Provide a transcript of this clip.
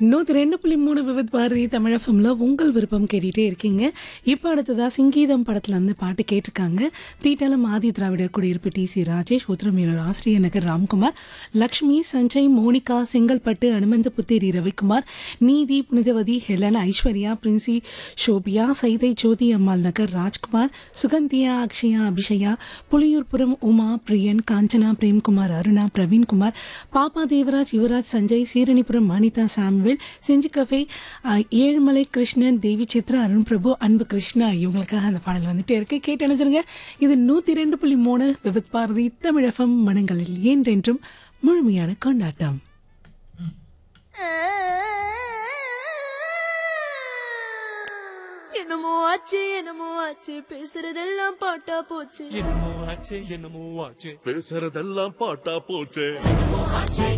நூற்றி ரெண்டு புள்ளி மூணு விவித் பாரதி தமிழஃபம்ல உங்கள் விருப்பம் கேட்டுகிட்டே இருக்கீங்க இப்போ அடுத்ததா சிங்கீதம் படத்துல இருந்து பாட்டு கேட்டிருக்காங்க தீட்டலம் ஆதி திராவிடர் குடியிருப்பு டி சி ராஜேஷ் உத்தரமீரர் ஆசிரியர் நகர் ராம்குமார் லக்ஷ்மி சஞ்சய் மோனிகா செங்கல்பட்டு அனுமந்த புத்தேரி ரவிக்குமார் நீதி புனிதவதி ஹெலன் ஐஸ்வர்யா பிரின்சி ஷோபியா சைதை ஜோதி அம்மாள் நகர் ராஜ்குமார் சுகந்தியா அக்ஷயா அபிஷயா புலியூர்புரம் உமா பிரியன் காஞ்சனா பிரேம்குமார் அருணா பிரவீன்குமார் பாப்பா தேவராஜ் யுவராஜ் சஞ்சய் சீரணிபுரம் மானிதா சாமுவேல் செஞ்சி கஃபே அஹ், ஏழுமலை கிருஷ்ணன் தேவி சித்ரா அருண் பிரபு அன்பு கிருஷ்ணா இவங்களுக்காக அந்த பாடல் வந்துட்டே இருக்கு கேட்டு அணைச்சிருங்க இது நூத்தி ரெண்டு புள்ளி மூணு விவித் பாரதி தமிழகம் மனங்களில் என்றென்றும் முழுமையான கொண்டாட்டம் என்னமோ ஆச்சு என்னமோ ஆச்சு பேசுறதெல்லாம் பாட்டா போச்சு என்னமோ ஆச்சு என்னமோ ஆச்சு பேசுறதெல்லாம் பாட்டா போச்சு